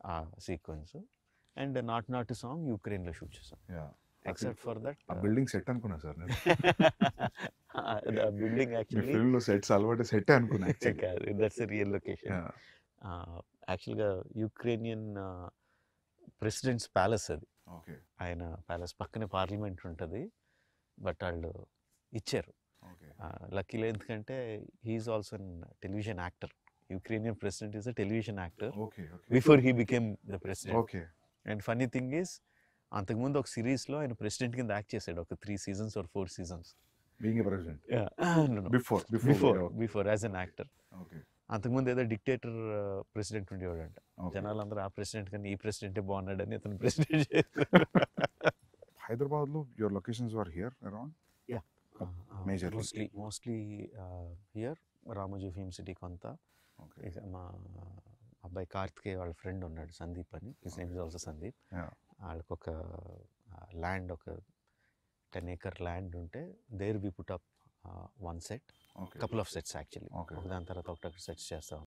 ఆ sequence and not not song యూక్రెయిన్లో shoot చేసాం yeah except for that uh building set అనుకున్నా sir నేను బిల్డింగ్ మీ యాక్చువల్లీ ఫిల్మ్ లో సెట్స్ అలవాటు సెట్ అనుకున్నా actually. That's real location Yeah. యాక్చువల్గా యుక్రేనియన్ ప్రెసిడెంట్స్ ప్యాలెస్ అది ఓకే ఆయన ప్యాలెస్ పక్కనే పార్లమెంట్ ఉంటుంది బట్ వాళ్ళు ఇచ్చారు ఓకే లక్కీలో ఎందుకంటే he is also an television actor Ukrainian president is a television actor okay okay before he became the president okay and funny thing is అంతకుముందు ఒక సిరీస్లో ఆయన ప్రెసిడెంట్ కింద యాక్ట్ చేశాడు ఒక three seasons or four seasons being a president before before before before as an actor okay అంతకుముందు ఏదో dictator president ఉండేవాడంట okay జనాలందరూ ఆ ప్రెసిడెంట్ కన్నా ఈ ప్రెసిడెంటే బాగున్నాడని అతను ప్రెసిడెంట్ చేశారు హైదరాబాద్ లో your locations are here around Majorly. Mostly mostly here Ramoji film city కొంత ఓకే ఇక మా అబ్బాయి కార్తికేయ వాళ్ళ ఫ్రెండ్ ఉన్నాడు సందీప్ అని his name is also Sandeep Yeah. వాళ్ళకి ఒక ల్యాండ్ ఒక టెన్ ఏకర్ ల్యాండ్ ఉంటే there we put up one set okay couple of sets actually Okay. ఒక దాని తర్వాత ఒకటి సెట్స్ చేస్తాం